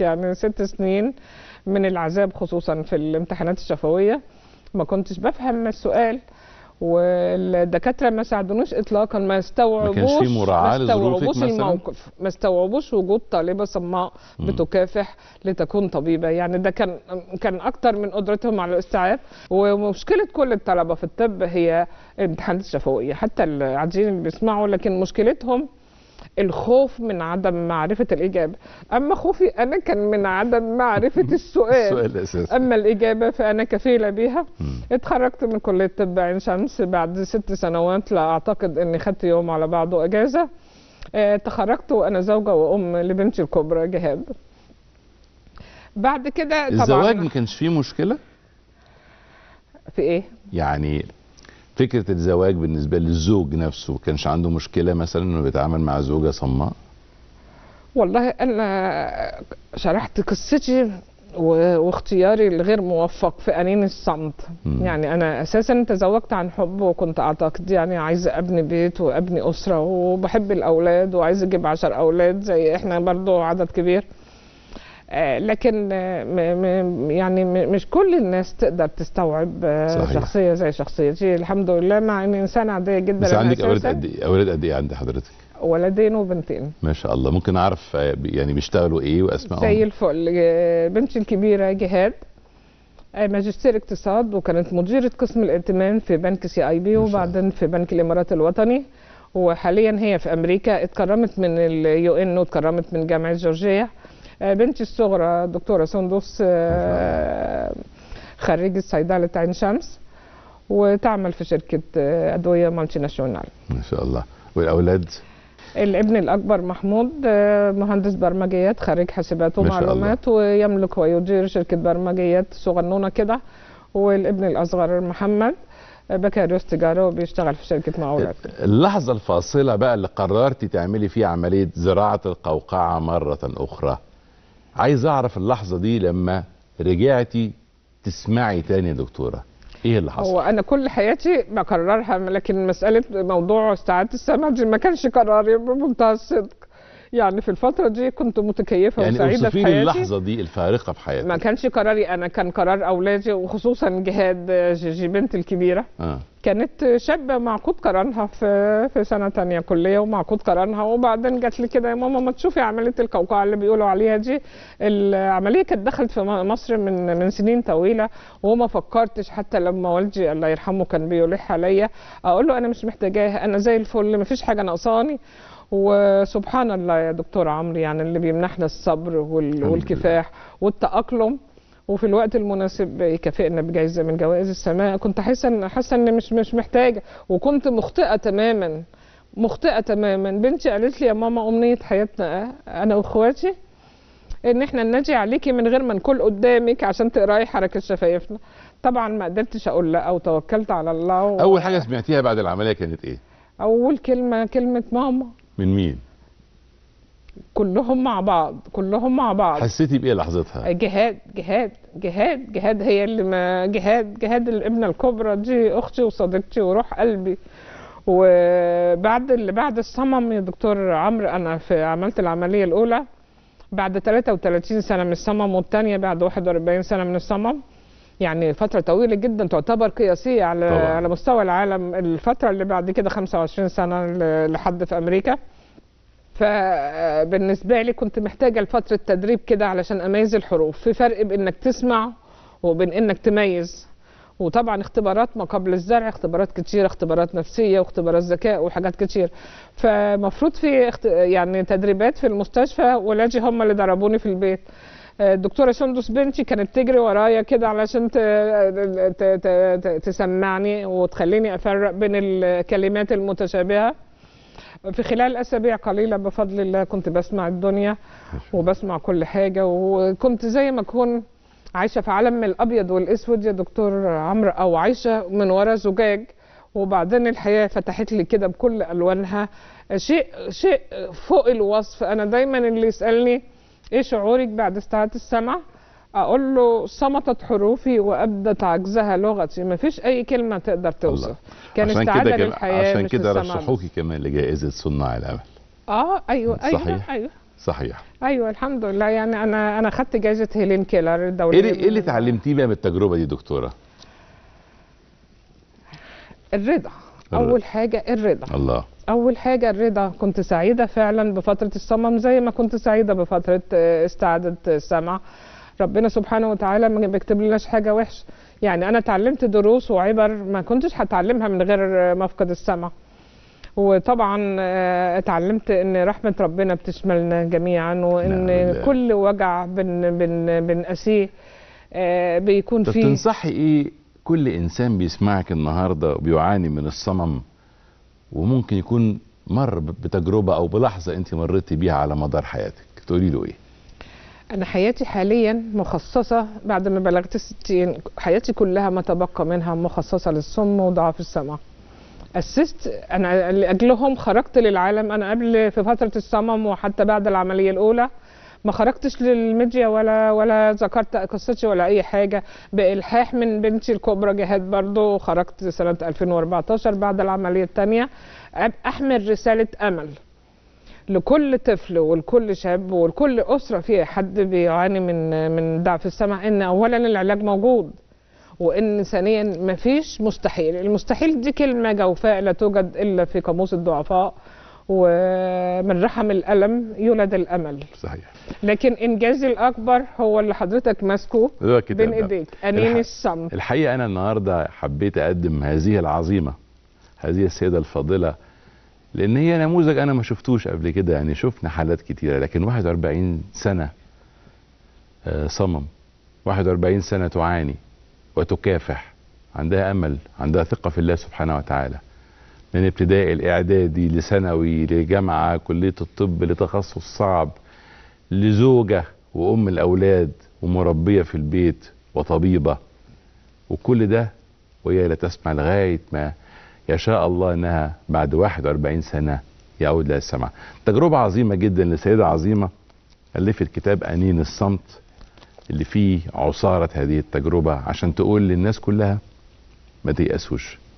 يعني ست سنين من العذاب خصوصا في الامتحانات الشفويه ما كنتش بفهم السؤال والدكاتره ما ساعدونيش اطلاقا ما استوعبوش في مراعاة ما لظروفك استوعبوش مثلاً؟ الموقف ما استوعبوش وجود طالبه صماء بتكافح لتكون طبيبه يعني ده كان كان اكتر من قدرتهم على الاستيعاب ومشكله كل الطلبه في الطب هي الامتحانات الشفويه حتى العاديين اللي بيسمعوا لكن مشكلتهم الخوف من عدم معرفة الإجابة أما خوفي أنا كان من عدم معرفة السؤال السؤال الاساسي أما الإجابة فأنا كفيلة بيها اتخرجت من كلية طب عين شمس بعد ست سنوات لا أعتقد أني خدت يوم على بعضه أجازة اه، تخرجت وأنا زوجة وأم لبنتي الكبرى جهاد بعد كده طبعا الزواج ما كانش فيه مشكله في إيه؟ يعني فكره الزواج بالنسبه للزوج نفسه ما كانش عنده مشكله مثلا انه بيتعامل مع زوجه صماء والله انا شرحت قصتي و- واختياري الغير موفق في انين الصمت مم. يعني انا اساسا تزوجت عن حب وكنت اعتقد يعني عايزه ابني بيت وابني اسره وبحب الاولاد وعايزه اجيب عشر اولاد زي احنا برضو عدد كبير آه، لكن آه، م- م- يعني م- مش كل الناس تقدر تستوعب آه، صحيح. شخصيه زي شخصيتي الحمد لله مع اني انسانه عاديه جدا بس أنا عندك اولاد أساساً قد ايه اولاد قد ايه عند حضرتك ولدين وبنتين ما شاء الله ممكن اعرف آه، يعني بيشتغلوا ايه زي واسمائهم الفل آه، بنتي الكبيرة جهاد آه، ماجستير اقتصاد وكانت مديرة قسم الائتمان في بنك سي اي بي ما شاء الله. وبعدين في بنك الامارات الوطني وحاليا هي في امريكا اتكرمت من اليو ان واتكرمت من جامعة جورجيا آه، بنتي الصغرى دكتورة سندس آه، خريجة صيدلة عين شمس وتعمل في شركة آه، أدوية مالتي ناشونال ما شاء الله والاولاد الابن الأكبر محمود آه، مهندس برمجيات خريج حاسبات ما شاء الله. ومعلومات ويملك ويدير شركة برمجيات صغنونة كده والابن الأصغر محمد آه، بكالوريوس تجارة وبيشتغل في شركة مقاولات اللحظه الفاصله بقى اللي قررتي تعملي فيها عمليه زراعه القوقعه مره اخرى عايز اعرف اللحظه دي لما رجعتي تسمعي تاني يا دكتوره ايه اللي حصل هو أنا كل حياتي بكررها لكن مسألة موضوع استعادة السمع دي ما كانش قراري بمنتهى الصدق يعني في الفترة دي كنت متكيفة يعني وسعيدة اوصفي في لي حياتي اللحظه دي الفارقه في ما حياتك كانش قراري أنا كان قرار أولادي وخصوصا جهاد آه، جيجي بنتي الكبيرة اه كانت شابة معقود قرانها في في سنة تانية كلية ومعقود قرانها وبعدين جات لي كده يا ماما ما تشوفي عملية القوقعة اللي بيقولوا عليها دي العملية كانت دخلت في م- مصر من من سنين طويلة وما فكرتش حتى لما والدي الله يرحمه كان بيلح عليا أقول له أنا مش محتاجاها أنا زي الفل مفيش حاجة ناقصاني وسبحان الله يا دكتور عمرو يعني اللي بيمنحنا الصبر وال- لله. والكفاح والتأقلم وفي الوقت المناسب يكافئنا بجائزه من جوائز السماء كنت حاسه ان حاسه ان مش مش محتاجه وكنت مخطئه تماما مخطئه تماما بنتي قالت لي يا ماما امنيه حياتنا انا واخواتي ان احنا ننادي عليكي من غير ما نكون قدامك عشان تقراي حركه شفايفنا طبعا ما قدرتش اقول لا وتوكلت على الله و... اول حاجه سمعتيها بعد العمليه كانت ايه اول كلمه كلمه ماما من مين كلهم مع بعض كلهم مع بعض حسيتي بايه لحظتها جهاد جهاد جهاد جهاد هي اللي ما جهاد جهاد الابنه الكبرى دي اختي وصديقتي وروح قلبي وبعد اللي بعد الصمم يا دكتور عمرو انا في عملت العمليه الاولى بعد 33 سنه من الصمم والثانيه بعد 41 سنه من الصمم يعني فترة طويلة جدا تعتبر قياسية على طبعاً. على مستوى العالم الفترة اللي بعد كده 25 سنة ل- لحد في أمريكا فبالنسبة لي كنت محتاجة لفترة تدريب كده علشان أميز الحروف في فرق بين إنك تسمع وبين إنك تميز وطبعا اختبارات ما قبل الزرع اختبارات كتير اختبارات نفسية واختبارات ذكاء وحاجات كتير فمفروض في اخت... يعني تدريبات في المستشفى ولادي هم اللي ضربوني في البيت آه، الدكتورة سندس بنتي كانت تجري ورايا كده علشان ت... ت... ت... ت... تسمعني وتخليني أفرق بين الكلمات المتشابهة في خلال أسابيع قليلة بفضل الله كنت بسمع الدنيا وبسمع كل حاجة وكنت زي ما أكون عايشة في عالم من الأبيض والأسود يا دكتور عمرو أو عايشة من ورا زجاج وبعدين الحياة فتحت لي كده بكل ألوانها شيء شيء فوق الوصف أنا دايما اللي يسألني إيه شعورك بعد استعادة السمع أقول له صمتت حروفي وأبدت عجزها لغتي مفيش أي كلمة تقدر توصف كان عشان استعادة كده كم- للحياة عشان مش كده للسمع بس. رشحوكي كمان لجائزه صناع الامل اه ايوه ايوه صحيح. ايوه صحيح ايوه الحمد لله يعني انا انا خدت جائزه هيلين كيلر ايه الدوليه اللي, إيه اللي اتعلمتيه بقى من التجربه دي دكتوره الرضا الرضا. اول حاجه الرضا الله اول حاجه الرضا كنت سعيده فعلا بفتره الصمم زي ما كنت سعيده بفتره آه، استعاده السمع ربنا سبحانه وتعالى ما بيكتب لناش حاجه وحشه يعني انا اتعلمت دروس وعبر ما كنتش هتعلمها من غير آه، مفقد السمع وطبعا آه، اتعلمت ان رحمه ربنا بتشملنا جميعا وان نعم بالله. كل وجع بن بن بنقاسيه آه، بيكون طب فيه تنصحي ايه كل انسان بيسمعك النهارده وبيعاني من الصمم وممكن يكون مر ب- بتجربه او بلحظه انت مريتي بيها على مدار حياتك تقولي له ايه أنا حياتي حاليا مخصصة بعد ما بلغت الستين حياتي كلها ما تبقى منها مخصصة للصم وضعف السمع أسست أنا لأجلهم خرجت للعالم أنا قبل في فترة الصمم وحتى بعد العملية الأولى ما خرجتش للميديا ولا ولا ذكرت قصتي ولا أي حاجة بإلحاح من بنتي الكبرى جهاد برضو خرجت سنة 2014 بعد العملية الثانية أحمل رسالة أمل لكل طفل ولكل شاب ولكل اسره فيها حد بيعاني من من ضعف السمع ان اولا العلاج موجود وان ثانيا مفيش مستحيل المستحيل دي كلمه جوفاء لا توجد الا في قاموس الضعفاء ومن رحم الالم يولد الامل صحيح لكن انجازي الاكبر هو اللي حضرتك ماسكه ده الكتاب بين ده. ايديك انين الح- الصمت الحقيقه انا النهارده حبيت اقدم هذه العظيمه هذه السيده الفاضله لان هي نموذج انا ما شفتوش قبل كده يعني شفنا حالات كتيره لكن 41 سنه آه، صمم 41 سنه تعاني وتكافح عندها امل عندها ثقه في الله سبحانه وتعالى من ابتدائي الاعدادي لثانوي لجامعه كليه الطب لتخصص صعب لزوجه وام الاولاد ومربيه في البيت وطبيبه وكل ده وهي لا تسمع لغايه ما يشاء الله انها بعد 41 سنه يعود لها السمع. تجربه عظيمه جدا لسيده عظيمه الفت كتاب انين الصمت اللي فيه عصاره هذه التجربه عشان تقول للناس كلها ما تيأسوش